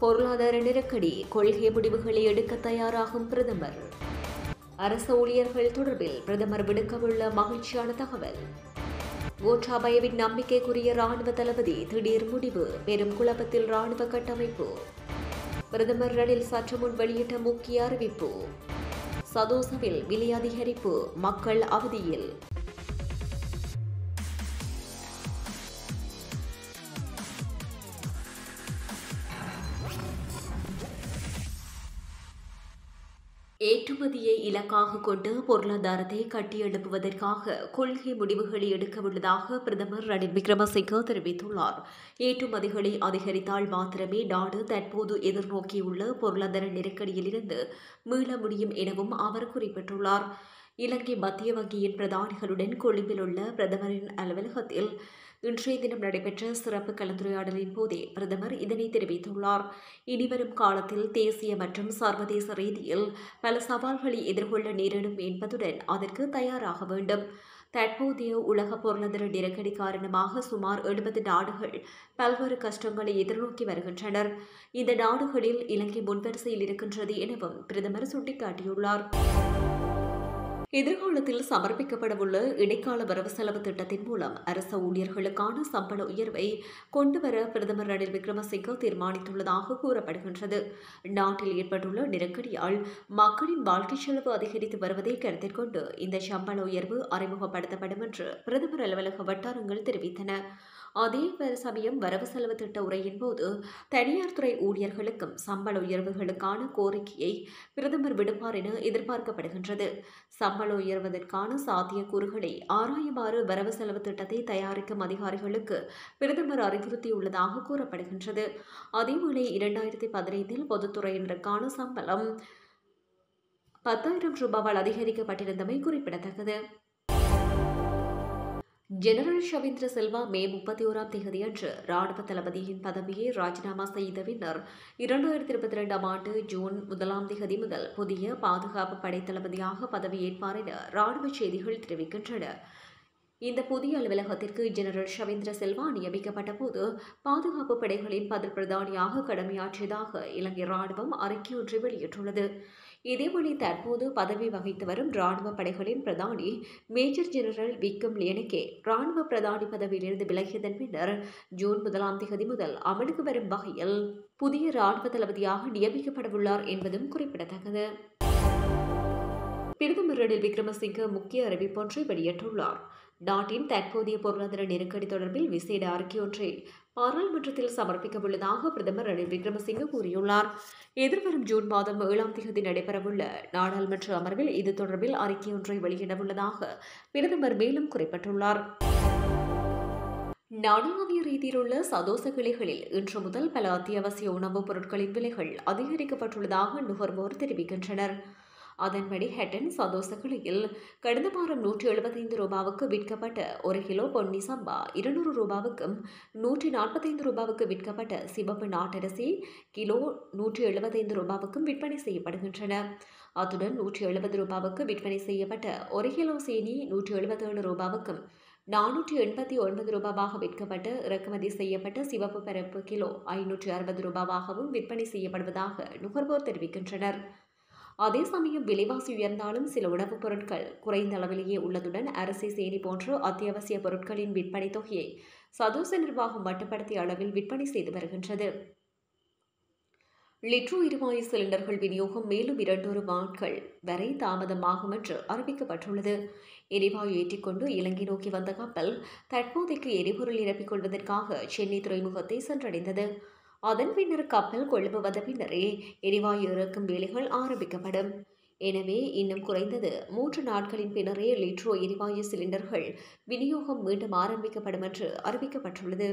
பொருளாதார நெருக்கடி கொள்கை முடிவுகளை எடுக்க தயாராகும் பிரதமர் அரசு ஊழியர்கள் தொடர்பில் பிரதமர் விடுக்கவுள்ள மகிழ்ச்சியான தகவல் கோட்டாபயவின் நம்பிக்கைக்குரிய ராணுவ தளபதி திடீர் முடிவு பெரும் குழப்பத்தில் ராணுவ கட்டமைப்பு பிரதமர் ரணில் சற்று முன் வெளியிட்ட முக்கிய அறிவிப்பு சதோசவில் விலை அதிகரிப்பு மக்கள் அவதியில் ஏற்றுமதியை இலக்காக கொண்டு பொருளாதாரத்தை கட்டியெழுப்புவதற்காக கொள்கை முடிவுகளை எடுக்கவுள்ளதாக பிரதமர் ரணில் விக்ரமசிங்க தெரிவித்துள்ளார் ஏற்றுமதிகளை அதிகரித்தால் மாத்திரமே நாடு தற்போது எதிர்நோக்கியுள்ள பொருளாதார நெருக்கடியிலிருந்து மீள முடியும் எனவும் அவர் குறிப்பிட்டுள்ளார் இலங்கை மத்திய வங்கியின் பிரதானிகளுடன் கொழும்பில் உள்ள பிரதமரின் அலுவலகத்தில் இன்றைய தினம் நடைபெற்ற சிறப்பு கலந்துரையாடலின் போதே பிரதமர் இதனை தெரிவித்துள்ளார் இனிவரும் காலத்தில் தேசிய மற்றும் சர்வதேச ரீதியில் பல சவால்களை எதிர்கொள்ள நேரிடும் என்பதுடன் அதற்கு தயாராக வேண்டும் தற்போதைய உலக பொருளாதார நெருக்கடி காரணமாக சுமார் எழுபது நாடுகள் பல்வேறு கஷ்டங்களை எதிர்நோக்கி வருகின்றனர் இந்த நாடுகளில் இலங்கை முன்வரிசையில் இருக்கின்றது எனவும் பிரதமர் சுட்டிக்காட்டியுள்ளார் எதிர்காலத்தில் சமர்ப்பிக்கப்படவுள்ள இடைக்கால வரவு செலவு திட்டத்தின் மூலம் அரசு ஊழியர்களுக்கான சம்பள உயர்வை கொண்டுவர பிரதமர் ரணில் விக்ரமசிங்க தீர்மானித்துள்ளதாக கூறப்படுகின்றது நாட்டில் ஏற்பட்டுள்ள நெருக்கடியால் மக்களின் வாழ்க்கை செலவு அதிகரித்து வருவதை கருத்தில் கொண்டு இந்த சம்பள உயர்வு அறிமுகப்படுத்தப்படும் என்று பிரதமர் அலுவலக வட்டாரங்கள் தெரிவித்தன அதே சமயம் வரவு செலவு திட்ட உரையின் போது தனியார் துறை ஊழியர்களுக்கும் சம்பள உயர்வுகளுக்கான கோரிக்கையை பிரதமர் விடுப்பார் என எதிர்பார்க்கப்படுகின்றது சம்பள உயர்வதற்கான சாத்தியக்கூறுகளை ஆராயுமாறு வரவு செலவு திட்டத்தை தயாரிக்கும் அதிகாரிகளுக்கு பிரதமர் அறிவுறுத்தியுள்ளதாக கூறப்படுகின்றது அதேவேளை இரண்டாயிரத்தி பதினைந்தில் பொதுத்துறையினருக்கான சம்பளம் பத்தாயிரம் ரூபாவால் அதிகரிக்கப்பட்டிருந்தமை குறிப்பிடத்தக்கது ஜெனரல் ஷவீந்திர செல்வா மே முப்பத்தி ஓராம் தேதியன்று ராணுவ தளபதியின் பதவியை ராஜினாமா செய்த பின்னர் இரண்டாயிரத்தி இருபத்தி ரெண்டாம் ஆண்டு ஜூன் முதலாம் தேதி முதல் புதிய பாதுகாப்பு படை தளபதியாக பதவியேற்பார் என ராணுவ செய்திகள் தெரிவிக்கின்றன இந்த புதிய அலுவலகத்திற்கு ஜெனரல் ஷவீந்திர செல்வா நியமிக்கப்பட்ட போது பாதுகாப்பு படைகளின் பதில் பிரதானியாக கடமையாற்றியதாக இலங்கை ராணுவம் அறிக்கை ஒன்றை வெளியிட்டுள்ளது இதேவழி தற்போது பதவி வகித்து வரும் ராணுவ படைகளின் பிரதானி மேஜர் ஜெனரல் விக்ரம் லேனகே ராணுவ பிரதானி பதவியிலிருந்து விலகியதன் பின்னர் ஜூன் முதலாம் தேதி முதல் அமலுக்கு வரும் வகையில் புதிய ராணுவ தளபதியாக நியமிக்கப்படவுள்ளார் என்பதும் குறிப்பிடத்தக்கது பிரதமர் ரணில் விக்ரமசிங்க முக்கிய அறிவிப்பொன்றை வெளியிட்டுள்ளார் நாட்டின் தற்போதைய பொருளாதார நெருக்கடி தொடர்பில் விசேட அறிக்கை ஒன்றை பாராளுமன்றத்தில் சமர்ப்பிக்க உள்ளதாக பிரதமர் ரணில் விக்ரமசிங்க கூறியுள்ளார் எதிர்வரும் ஜூன் மாதம் ஏழாம் தேதி நடைபெறவுள்ள நாடாளுமன்ற அமர்வில் இது தொடர்பில் அறிக்கை ஒன்றை வெளியிடவுள்ளதாக பிரதமர் மேலும் குறிப்பிட்டுள்ளார் நாடளாவிய ரீதியில் உள்ள சதோச கிளைகளில் இன்று முதல் பல அத்தியாவசிய உணவுப் பொருட்களின் விலைகள் அதிகரிக்கப்பட்டுள்ளதாக நுகர்வோர் தெரிவிக்கின்றனர் அதன்படி ஹெட்டன் சதோச கிளையில் கடந்த வாரம் நூற்றி எழுபத்தைந்து ரூபாவுக்கு விற்கப்பட்ட ஒரு கிலோ பொன்னி சம்பா இருநூறு ரூபாவுக்கும் நூற்றி நாற்பத்தைந்து ரூபாவுக்கு விற்கப்பட்ட சிவப்பு நாட்டரசி கிலோ நூற்றி எழுபத்தைந்து ரூபாவுக்கும் விற்பனை செய்யப்படுகின்றன அத்துடன் நூற்றி எழுபது ரூபாவுக்கு விற்பனை செய்யப்பட்ட ஒரு கிலோ சீனி நூற்றி எழுபத்தேழு ரூபாவுக்கும் நானூற்றி எண்பத்தி ஒன்பது ரூபாவாக விற்கப்பட்டு இறக்குமதி செய்யப்பட்ட சிவப்பு பரப்பு கிலோ ஐநூற்றி அறுபது ரூபாவாகவும் விற்பனை செய்யப்படுவதாக நுகர்வோர் தெரிவிக்கின்றனர் அதே சமயம் விலைவாசி உயர்ந்தாலும் சில உணவுப் பொருட்கள் குறைந்த அளவிலேயே உள்ளதுடன் அரிசி சேனி போன்ற அத்தியாவசிய பொருட்களின் விற்பனை தொகையை சதோச நிர்வாகம் மட்டுப்படுத்திய அளவில் விற்பனை செய்து வருகின்றது லிட்ரோ எரிவாயு சிலிண்டர்கள் விநியோகம் மேலும் இரண்டொரு நாட்கள் வரை தாமதமாகும் என்று அறிவிக்கப்பட்டுள்ளது எரிவாயு ஏற்றிக்கொண்டு இலங்கை நோக்கி வந்த கப்பல் தற்போதைக்கு எரிபொருள் நிரப்பிக் கொள்வதற்காக சென்னை துறைமுகத்தை சென்றடைந்தது அதன் பின்னர் கப்பல் கொழும்பு வந்த பின்னரே எரிவாயு இறக்கும் வேலைகள் ஆரம்பிக்கப்படும் எனவே இன்னும் குறைந்தது மூன்று நாட்களின் பின்னரே லிட்ரோ எரிவாயு சிலிண்டர்கள் விநியோகம் மீண்டும் ஆரம்பிக்கப்படும் என்று அறிவிக்கப்பட்டுள்ளது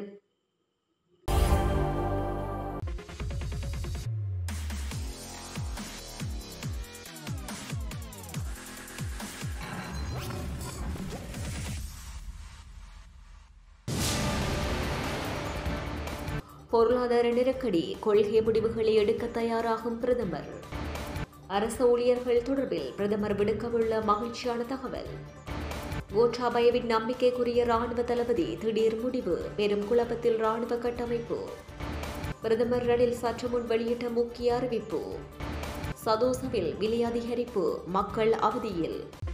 பொருளாதார நெருக்கடி கொள்கை முடிவுகளை எடுக்க தயாராகும் பிரதமர் அரசு ஊழியர்கள் தொடர்பில் பிரதமர் விடுக்கவுள்ள மகிழ்ச்சியான தகவல் கோட்டாபயவின் நம்பிக்கைக்குரிய ராணுவ தளபதி திடீர் முடிவு பெரும் குழப்பத்தில் ராணுவ கட்டமைப்பு பிரதமர் ரணில் சற்று முன் வெளியிட்ட முக்கிய அறிவிப்பு சதோசவில் விலை அதிகரிப்பு மக்கள் அவதியில்